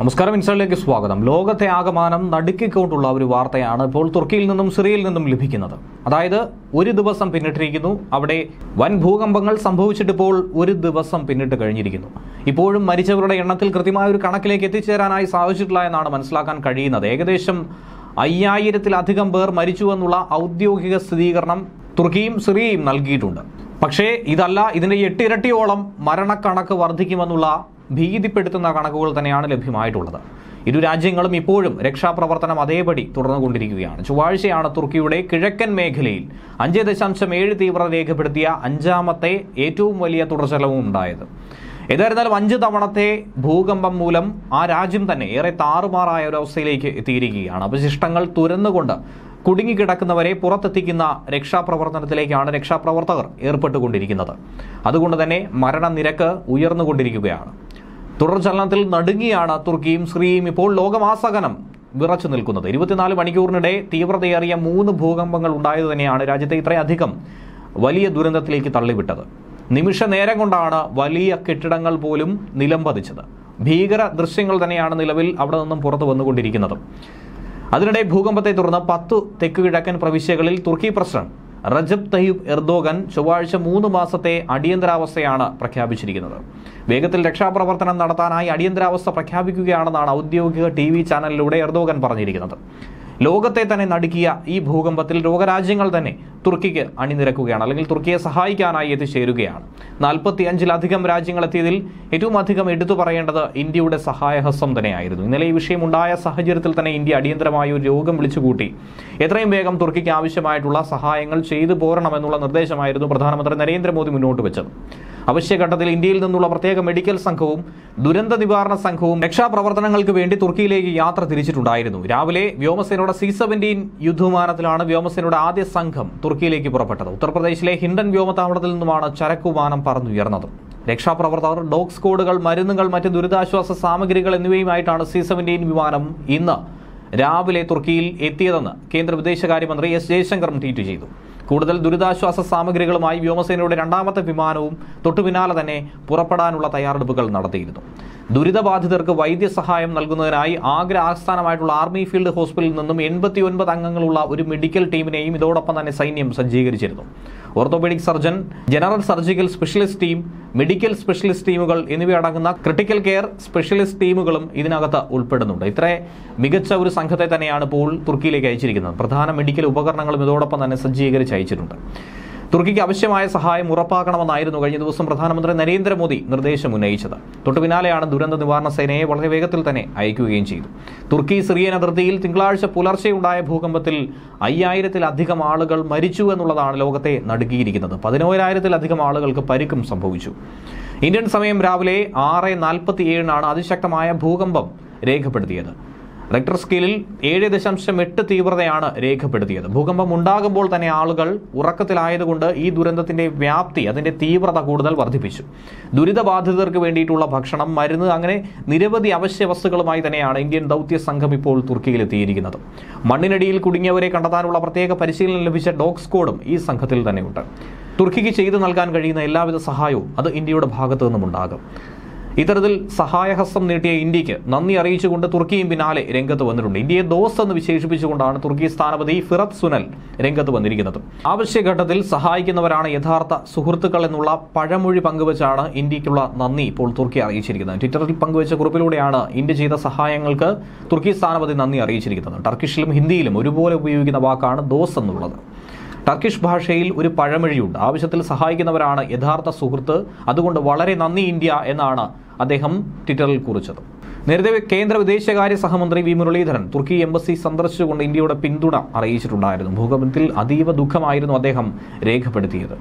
നമസ്കാരം ഇൻസൈഡിലേക്ക് സ്വാഗതം ലോകത്തെ ആകമാനം നടുക്കിക്കൊണ്ടുള്ള ഒരു വാർത്തയാണ് ഇപ്പോൾ തുർക്കിയിൽ നിന്നും സിറിയയിൽ നിന്നും ലഭിക്കുന്നത് അതായത് ഒരു ദിവസം പിന്നിട്ടിരിക്കുന്നു അവിടെ വൻ ഭൂകമ്പങ്ങൾ സംഭവിച്ചിട്ട് ഇപ്പോൾ ഒരു ദിവസം പിന്നിട്ട് കഴിഞ്ഞിരിക്കുന്നു ഇപ്പോഴും മരിച്ചവരുടെ എണ്ണത്തിൽ കൃത്യമായ ഒരു കണക്കിലേക്ക് എത്തിച്ചേരാനായി സാധിച്ചിട്ടില്ല എന്നാണ് മനസ്സിലാക്കാൻ കഴിയുന്നത് ഏകദേശം അയ്യായിരത്തിലധികം പേർ മരിച്ചുവെന്നുള്ള ഔദ്യോഗിക സ്ഥിരീകരണം തുർക്കിയും സിറിയയും നൽകിയിട്ടുണ്ട് പക്ഷേ ഇതല്ല ഇതിന്റെ എട്ടിരട്ടിയോളം മരണക്കണക്ക് വർദ്ധിക്കുമെന്നുള്ള ഭീതിപ്പെടുത്തുന്ന കണക്കുകൾ തന്നെയാണ് ലഭ്യമായിട്ടുള്ളത് ഇരു രാജ്യങ്ങളും ഇപ്പോഴും രക്ഷാപ്രവർത്തനം അതേപടി തുടർന്നുകൊണ്ടിരിക്കുകയാണ് ചൊവ്വാഴ്ചയാണ് തുർക്കിയുടെ കിഴക്കൻ മേഖലയിൽ അഞ്ച് ദശാംശം ഏഴ് തീവ്രത രേഖപ്പെടുത്തിയ അഞ്ചാമത്തെ ഏറ്റവും വലിയ തുടർച്ചലവും ഉണ്ടായത് ഏതായിരുന്നാലും അഞ്ച് തവണത്തെ ഭൂകമ്പം മൂലം ആ രാജ്യം തന്നെ ഏറെ താറുമാറായ ഒരു അവസ്ഥയിലേക്ക് എത്തിയിരിക്കുകയാണ് അവശിഷ്ടങ്ങൾ തുരന്നുകൊണ്ട് കുടുങ്ങിക്കിടക്കുന്നവരെ പുറത്തെത്തിക്കുന്ന രക്ഷാപ്രവർത്തനത്തിലേക്കാണ് രക്ഷാപ്രവർത്തകർ ഏർപ്പെട്ടുകൊണ്ടിരിക്കുന്നത് അതുകൊണ്ട് തന്നെ മരണനിരക്ക് ഉയർന്നുകൊണ്ടിരിക്കുകയാണ് തുടർചലനത്തിൽ നടുങ്ങിയാണ് തുർക്കിയും സിറിയയും ഇപ്പോൾ ലോകമാസകനം വിറച്ചു നിൽക്കുന്നത് ഇരുപത്തിനാല് മണിക്കൂറിനിടെ തീവ്രതയേറിയ മൂന്ന് ഭൂകമ്പങ്ങൾ ഉണ്ടായത് തന്നെയാണ് രാജ്യത്തെ ഇത്രയധികം വലിയ ദുരന്തത്തിലേക്ക് തള്ളിവിട്ടത് നിമിഷ നേരം കൊണ്ടാണ് വലിയ കെട്ടിടങ്ങൾ പോലും നിലംപതിച്ചത് ഭീകര ദൃശ്യങ്ങൾ തന്നെയാണ് നിലവിൽ അവിടെ നിന്നും പുറത്തു വന്നുകൊണ്ടിരിക്കുന്നത് അതിനിടെ ഭൂകമ്പത്തെ തുടർന്ന് പത്തു തെക്ക് കിഴക്കൻ പ്രവിശ്യകളിൽ തുർക്കി പ്രസിഡന്റ് റജബ് തയ്യൂബ് എർദോഗൻ ചൊവ്വാഴ്ച മൂന്ന് മാസത്തെ അടിയന്തരാവസ്ഥയാണ് പ്രഖ്യാപിച്ചിരിക്കുന്നത് വേഗത്തിൽ രക്ഷാപ്രവർത്തനം നടത്താനായി അടിയന്തരാവസ്ഥ പ്രഖ്യാപിക്കുകയാണെന്നാണ് ഔദ്യോഗിക ടി വി ചാനലിലൂടെ എർദോഗൻ പറഞ്ഞിരിക്കുന്നത് ലോകത്തെ തന്നെ നടുക്കിയ ഈ ഭൂകമ്പത്തിൽ ലോകരാജ്യങ്ങൾ തന്നെ തുർക്കിക്ക് അണിനിരക്കുകയാണ് അല്ലെങ്കിൽ തുർക്കിയെ സഹായിക്കാനായി എത്തിച്ചേരുകയാണ് നാൽപ്പത്തിയഞ്ചിലധികം രാജ്യങ്ങൾ എത്തിയതിൽ ഏറ്റവും അധികം എടുത്തു പറയേണ്ടത് ഇന്ത്യയുടെ സഹായഹസ്തം തന്നെയായിരുന്നു ഇന്നലെ ഈ വിഷയം ഉണ്ടായ സാഹചര്യത്തിൽ തന്നെ ഇന്ത്യ അടിയന്തരമായ ഒരു രോഗം വിളിച്ചുകൂട്ടി എത്രയും വേഗം തുർക്കിക്ക് ആവശ്യമായിട്ടുള്ള സഹായങ്ങൾ ചെയ്തു പോരണമെന്നുള്ള നിർദ്ദേശമായിരുന്നു പ്രധാനമന്ത്രി നരേന്ദ്രമോദി മുന്നോട്ട് വെച്ചത് അവശ്യഘട്ടത്തിൽ ഇന്ത്യയിൽ നിന്നുള്ള പ്രത്യേക മെഡിക്കൽ സംഘവും ദുരന്ത നിവാരണ സംഘവും രക്ഷാപ്രവർത്തനങ്ങൾക്ക് വേണ്ടി തുർക്കിയിലേക്ക് യാത്ര തിരിച്ചിട്ടുണ്ടായിരുന്നു രാവിലെ വ്യോമസേനയുടെ സി സെവൻറ്റീൻ യുദ്ധവിമാനത്തിലാണ് വ്യോമസേനയുടെ ആദ്യ സംഘം തുർക്കിയിലേക്ക് പുറപ്പെട്ടത് ഉത്തർപ്രദേശിലെ ഹിൻഡൻ വ്യോമതാവളത്തിൽ നിന്നുമാണ് ചരക്കുവിമാനം പറന്നുയർന്നത് രക്ഷാപ്രവർത്തകർ ഡോഗ് സ്ക്വാഡുകൾ മരുന്നുകൾ മറ്റ് ദുരിതാശ്വാസ സാമഗ്രികൾ എന്നിവയുമായിട്ടാണ് സി സെവൻറ്റീൻ വിമാനം ഇന്ന് രാവിലെ തുർക്കിയിൽ എത്തിയതെന്ന് കേന്ദ്ര വിദേശകാര്യമന്ത്രി എസ് ജയശങ്കറും ട്വീറ്റ് ചെയ്തു കൂടുതൽ ദുരിതാശ്വാസ സാമഗ്രികളുമായി വ്യോമസേനയുടെ രണ്ടാമത്തെ വിമാനവും തൊട്ടുപിന്നാലെ തന്നെ പുറപ്പെടാനുള്ള തയ്യാറെടുപ്പുകൾ നടത്തിയിരുന്നു ദുരിതബാധിതർക്ക് വൈദ്യസഹായം നൽകുന്നതിനായി ആഗ്ര ആസ്ഥാനമായിട്ടുള്ള ആർമി ഫീൽഡ് ഹോസ്പിറ്റലിൽ നിന്നും എൺപത്തിയൊൻപത് അംഗങ്ങളുള്ള ഒരു മെഡിക്കൽ ടീമിനെയും ഇതോടൊപ്പം തന്നെ സൈന്യം സജ്ജീകരിച്ചിരുന്നു orthopedic surgeon general surgical specialist team medical specialist ടീമുകൾ എന്നിവയടങ്ങുന്ന ക്രിട്ടിക്കൽ കെയർ സ്പെഷ്യലിസ്റ്റ് ടീമുകളും ഇതിനകത്ത് ഉൾപ്പെടുന്നുണ്ട് ഇത്ര മികച്ച ഒരു സംഘത്തെ തന്നെയാണ് ഇപ്പോൾ തുർക്കിയിലേക്ക് അയച്ചിരിക്കുന്നത് പ്രധാന മെഡിക്കൽ ഉപകരണങ്ങളും ഇതോടൊപ്പം തന്നെ സജ്ജീകരിച്ച് അയച്ചിട്ടുണ്ട് തുർക്കിക്ക് ആവശ്യമായ സഹായം ഉറപ്പാക്കണമെന്നായിരുന്നു കഴിഞ്ഞ ദിവസം പ്രധാനമന്ത്രി നരേന്ദ്രമോദി നിർദ്ദേശം ഉന്നയിച്ചത് തൊട്ടു പിന്നാലെയാണ് ദുരന്ത നിവാരണ സേനയെ വളരെ വേഗത്തിൽ തന്നെ അയക്കുകയും ചെയ്തു തുർക്കി സിറിയൻ അതിർത്തിയിൽ തിങ്കളാഴ്ച പുലർച്ചെയുണ്ടായ ഭൂകമ്പത്തിൽ അയ്യായിരത്തിലധികം ആളുകൾ മരിച്ചു എന്നുള്ളതാണ് ലോകത്തെ നടുക്കിയിരിക്കുന്നത് പതിനോരായിരത്തിലധികം ആളുകൾക്ക് പരിക്കും സംഭവിച്ചു ഇന്ത്യൻ സമയം രാവിലെ ആറ് നാൽപ്പത്തിയേഴിനാണ് അതിശക്തമായ ഭൂകമ്പം രേഖപ്പെടുത്തിയത് റെക്ടർ സ്കെയിലിൽ ഏഴ് ദശാംശം എട്ട് തീവ്രതയാണ് രേഖപ്പെടുത്തിയത് ഭൂകമ്പം ഉണ്ടാകുമ്പോൾ തന്നെ ആളുകൾ ഉറക്കത്തിലായതുകൊണ്ട് ഈ ദുരന്തത്തിന്റെ വ്യാപ്തി അതിന്റെ തീവ്രത കൂടുതൽ വർദ്ധിപ്പിച്ചു ദുരിതബാധിതർക്ക് വേണ്ടിയിട്ടുള്ള ഭക്ഷണം മരുന്ന് അങ്ങനെ നിരവധി അവശ്യ വസ്തുക്കളുമായി തന്നെയാണ് ഇന്ത്യൻ ദൗത്യ സംഘം ഇപ്പോൾ തുർക്കിയിൽ എത്തിയിരിക്കുന്നത് മണ്ണിനടിയിൽ കുടുങ്ങിയവരെ കണ്ടെത്താനുള്ള പ്രത്യേക പരിശീലനം ലഭിച്ച ഡോഗ് സ്ക്വാഡും ഈ സംഘത്തിൽ തന്നെയുണ്ട് തുർക്കിക്ക് ചെയ്തു നൽകാൻ കഴിയുന്ന എല്ലാവിധ സഹായവും അത് ഇന്ത്യയുടെ ഭാഗത്തു നിന്നും ഉണ്ടാകും ഇത്തരത്തിൽ സഹായഹസ്തം നീട്ടിയ ഇന്ത്യക്ക് നന്ദി അറിയിച്ചുകൊണ്ട് തുർക്കിയും പിന്നാലെ രംഗത്ത് വന്നിട്ടുണ്ട് ഇന്ത്യയെ ദോസ് എന്ന് വിശേഷിപ്പിച്ചുകൊണ്ടാണ് തുർക്കി സ്ഥാനപതി ഫിറത്ത് സുനൽ രംഗത്ത് വന്നിരിക്കുന്നത് ആവശ്യഘട്ടത്തിൽ സഹായിക്കുന്നവരാണ് യഥാർത്ഥ സുഹൃത്തുക്കൾ എന്നുള്ള പഴമൊഴി പങ്കുവച്ചാണ് ഇന്ത്യക്കുള്ള നന്ദി ഇപ്പോൾ തുർക്കി അറിയിച്ചിരിക്കുന്നത് ട്വിറ്ററിൽ പങ്കുവച്ച കുറിപ്പിലൂടെയാണ് ഇന്ത്യ ചെയ്ത സഹായങ്ങൾക്ക് തുർക്കി സ്ഥാനപതി നന്ദി അറിയിച്ചിരിക്കുന്നത് ടർക്കിഷിലും ഹിന്ദിയിലും ഒരുപോലെ ഉപയോഗിക്കുന്ന വാക്കാണ് ദോസ് എന്നുള്ളത് ടർക്കിഷ് ഭാഷയിൽ ഒരു പഴമൊഴിയുണ്ട് ആവശ്യത്തിൽ സഹായിക്കുന്നവരാണ് യഥാർത്ഥ സുഹൃത്ത് അതുകൊണ്ട് വളരെ നന്ദി ഇന്ത്യ എന്നാണ് അദ്ദേഹം ട്വിറ്ററിൽ കുറിച്ചത് നേരത്തെ കേന്ദ്ര വിദേശകാര്യ സഹമന്ത്രി വി മുരളീധരൻ തുർക്കി എംബസി സന്ദർശിച്ചുകൊണ്ട് ഇന്ത്യയുടെ പിന്തുണ അറിയിച്ചിട്ടുണ്ടായിരുന്നു ഭൂകമ്പത്തിൽ അതീവ ദുഃഖമായിരുന്നു അദ്ദേഹം രേഖപ്പെടുത്തിയത്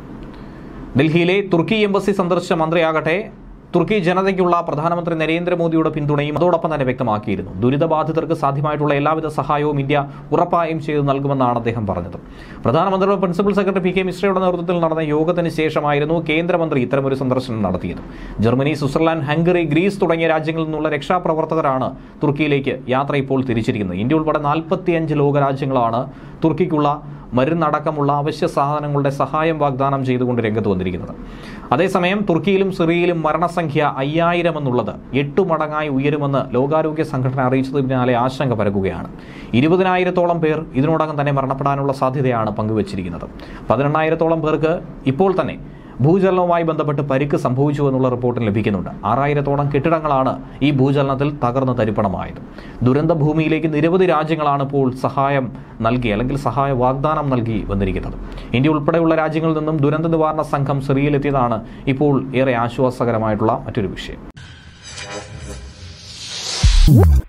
ഡൽഹിയിലെ തുർക്കി എംബസി സന്ദർശിച്ച മന്ത്രിയാകട്ടെ തുർക്കി ജനതയ്ക്കുള്ള പ്രധാനമന്ത്രി നരേന്ദ്രമോദിയുടെ പിന്തുണയും അതോടൊപ്പം തന്നെ വ്യക്തമാക്കിയിരുന്നു ദുരിതബാധിതർക്ക് സാധ്യമായിട്ടുള്ള എല്ലാവിധ സഹായവും ഇന്ത്യ ഉറപ്പായും ചെയ്തു നൽകുമെന്നാണ് അദ്ദേഹം പറഞ്ഞത് പ്രധാനമന്ത്രിയുടെ പ്രിൻസിപ്പൽ സെക്രട്ടറി പി കെ മിശ്രയുടെ നേതൃത്വത്തിൽ നടന്ന യോഗത്തിന് ശേഷമായിരുന്നു കേന്ദ്രമന്ത്രി ഇത്തരമൊരു സന്ദർശനം നടത്തിയത് ജർമ്മനി സ്വിറ്റ്സർലാൻഡ് ഹംഗറി ഗ്രീസ് തുടങ്ങിയ രാജ്യങ്ങളിൽ നിന്നുള്ള രക്ഷാപ്രവർത്തകരാണ് തുർക്കിയിലേക്ക് യാത്ര ഇപ്പോൾ തിരിച്ചിരിക്കുന്നത് ഇന്ത്യ ഉൾപ്പെടെ നാൽപ്പത്തിയഞ്ച് ലോകരാജ്യങ്ങളാണ് തുർക്കിക്കുള്ള മരുന്നടക്കമുള്ള അവശ്യ സാധനങ്ങളുടെ സഹായം വാഗ്ദാനം ചെയ്തുകൊണ്ട് രംഗത്ത് വന്നിരിക്കുന്നത് അതേസമയം തുർക്കിയിലും സിറിയയിലും മരണസംഖ്യ അയ്യായിരം എന്നുള്ളത് എട്ടു മടങ്ങായി ഉയരുമെന്ന് ലോകാരോഗ്യ സംഘടന അറിയിച്ചതിന് പിന്നാലെ ആശങ്ക പരക്കുകയാണ് ഇരുപതിനായിരത്തോളം പേർ ഇതിനോടകം തന്നെ മരണപ്പെടാനുള്ള സാധ്യതയാണ് പങ്കുവച്ചിരിക്കുന്നത് പതിനെണ്ണായിരത്തോളം പേർക്ക് ഇപ്പോൾ തന്നെ ഭൂചലനവുമായി ബന്ധപ്പെട്ട് പരിക്ക് സംഭവിച്ചു എന്നുള്ള റിപ്പോർട്ട് ലഭിക്കുന്നുണ്ട് ആറായിരത്തോളം കെട്ടിടങ്ങളാണ് ഈ ഭൂചലനത്തിൽ തകർന്ന് തരിപ്പണമായത് ദുരന്ത ഭൂമിയിലേക്ക് നിരവധി രാജ്യങ്ങളാണ് ഇപ്പോൾ സഹായം നൽകി അല്ലെങ്കിൽ സഹായ വാഗ്ദാനം നൽകി വന്നിരിക്കുന്നത് ഇന്ത്യ ഉൾപ്പെടെയുള്ള രാജ്യങ്ങളിൽ നിന്നും ദുരന്ത നിവാരണ സംഘം സിറിയയിലെത്തിയതാണ് ഇപ്പോൾ ഏറെ ആശ്വാസകരമായിട്ടുള്ള മറ്റൊരു വിഷയം